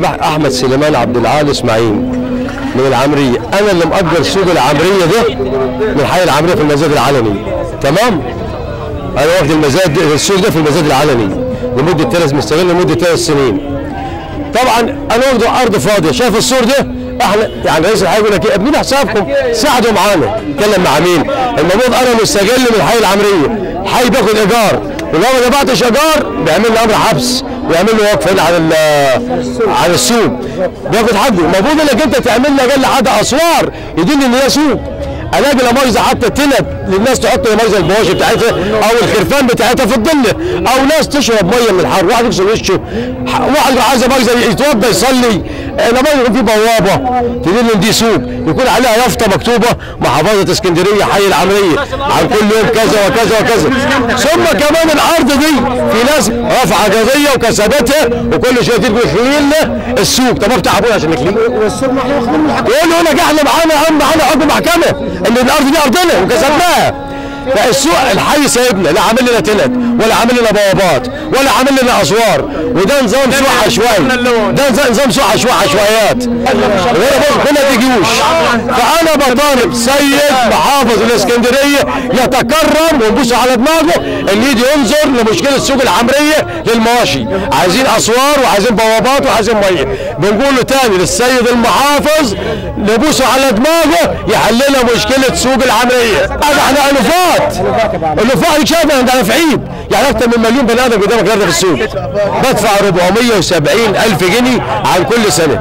أح- احمد سليمان عبد العال اسماعيل من العمريه انا اللي مأجر سوق العمريه ده من حي العمريه في المزاد العلني تمام انا واخد المزاد السوق ده في المزاد العلني لمده ثلاث مستغل لمده ثلاث سنين طبعا انا واخده ارض فاضيه شايف السور ده احنا يعني رئيس الحي يقول لك ايه ابنين حسابكم ساعدوا معانا اتكلم مع مين المفروض انا مستقل من الحي العمريه الحي بياخد ايجار ولو ما دفعتش ايجار بيعمل لي امر حبس ويعمل له وقف هنا على ال- على السوق بياخد حقه المفروض انك انت تعمل لي اقل حاجه اسوار يدل ان هي سوق الاقي لمؤاخذه حتى تلت للناس تحط لمؤاخذه البواشي بتاعتها او الخرفان بتاعتها في الظل او ناس تشرب ميه من الحر واحد يغسل وشه ح- واحد عايز مؤاخذه يتوضا يصلي آه، لما يكون في بوابه تدل ان دي سوق يكون عليها يافطه مكتوبه محافظه اسكندريه حي العمريه عن كل يوم كذا وكذا وكذا ثم كمان الارض دي في ناس رفع قضيه وكسبتها وكل شويه تقول خلينا السوق طب افتح ابويا عشان نخليه والسور محلول خلينا من الحكومه يقول له لك احنا معانا هم معانا حكم محكمه ان الارض دي ارضنا وكسبناها فالسوق الحي سايبنا لا عامل لنا تلت ولا عامل لنا بوابات ولا عامل لنا اسوار وده نظام سوق عشوائي ده نظام- نظام سوق عشوائي عشوائيات غير بص كلها تجيوش فانا بطالب سيد محافظ الاسكندريه يتكرم ويبص على دماغه ان يجي ينظر لمشكله سوق العمريه للمواشي عايزين اسوار وعايزين بوابات وعايزين ميه بنقول له تاني للسيد المحافظ نبوسه على دماغه يحل لنا مشكله سوق العمريه هذا احنا الوفات الوفات شايف احنا في عيد يعني اكثر من مليون بني ادم قدامك النهارده في السوق بدفع 470 الف جنيه عن كل سنه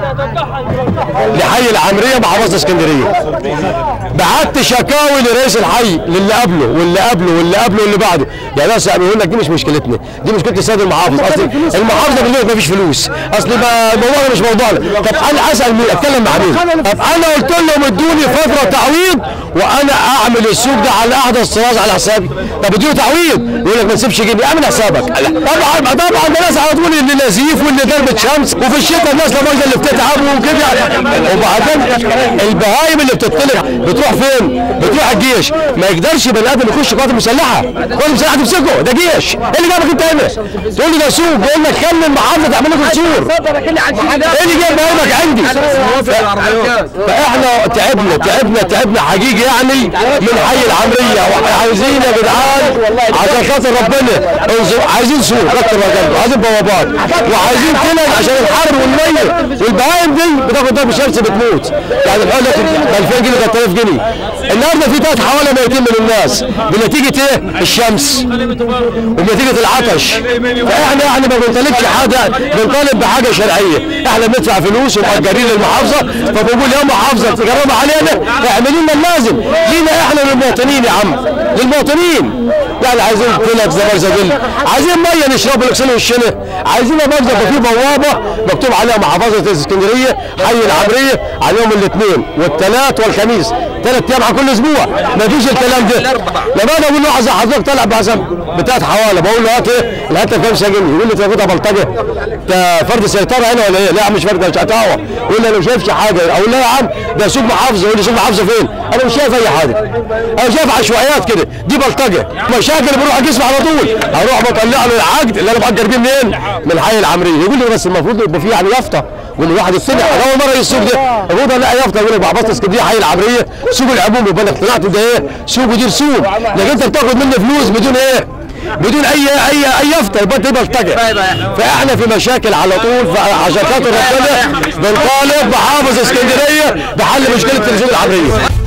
لحي العمريه محافظه اسكندريه بعت شكاوي لرئيس الحي للي قبله واللي قبله واللي قبله واللي بعده يعني ناس يقول لك دي مش مشكلتنا دي مشكله السيد المحافظ اصل المحافظه بيقول لك مفيش فلوس اصل ما الموضوع ده مش موضوعنا طب انا اسال مين اتكلم مع مين طب انا قلت لهم ادوني فتره تعويض وانا اعمل السوق ده على احدث طراز على حسابي طب ادوني تعويض يقول لك ما تسيبش جنيه اعمل حسابك طبعا طبعا ده ناس على طول اللي نزيف واللي ضربه شمس وفي الشتاء الناس لما اللي بتتعب وكده وبعدين البهايم اللي بتطلع بتروح فين؟ بتروح الجيش ما يقدرش بني ادم يخش قوات مسلحه قوات مسلحه تمسكه ده جيش ايه اللي جابك انت هنا؟ تقول لي ده سوق يقول لك خلي المحافظه تعمل لكم سور ايه اللي جايب بهايمك عندي؟ فاحنا تعبنا تعبنا تعبنا حقيقي يعني من حي العمريه وعايزين يا جدعان عشان خاطر ربنا انظر عايزين سوق اكتر ما جنبه عايزين بوابات وعايزين تلج عشان الحر والميه والبهايم دي بتاخد ضرب شمس بتموت يعني الحوالي ب 2000 جنيه 3000 جنيه النهارده في ثلاث حوالي ميتين من الناس بنتيجه ايه؟ الشمس وبنتيجه العطش فاحنا احنا ما بنطالبش حاجه بنطالب بحاجه شرعيه احنا بندفع فلوس ومأجرين للمحافظه فبنقول يا محافظه تجرب علينا اعملي لنا اللازم لينا احنا للمواطنين يا عم للمواطنين يعني عايزين كلك زبرزبيل عايزين ميه نشرب نغسل وشنا عايزين مجزر في بوابه مكتوب عليها محافظه الاسكندريه حي العمريه على يوم الاثنين والثلاث والخميس ثلاث ايام على كل اسبوع ما فيش الكلام ده لما انا اقول له عايز حضرتك طلع بحسب بتاعت حواله بقول له هات ايه هات لك كام سجن يقول لي تاخدها بلطجه ده فرد سيطره هنا ولا ايه لا مش فرد مش هتهوى يقول لي انا مش شايفش حاجه اقول له يا عم ده سوق محافظه يقول لي سوق محافظه فين انا مش شايف اي حاجه انا شايف عشوائيات كده دي بلطجه مشاكل بروح اجسم على طول اروح بطلع له العقد اللي انا مأجر بيه منين من حي العمريه يقول لي بس المفروض يبقى فيه يعني يافطه والواحد يطلع انا اول مره السوق ده المفروض الاقي يافطه يقول لك محافظه اسكندريه حي العمريه سوق العموم يبقى انا اقتنعت ده ايه سوق ودير سوق لكن انت بتاخد مني فلوس بدون ايه بدون اي اي اي يافطه يبقى انت بلطجه فاحنا في مشاكل على طول فعشان خاطر ربنا بنطالب محافظ اسكندريه بحل مشكله السوق العمريه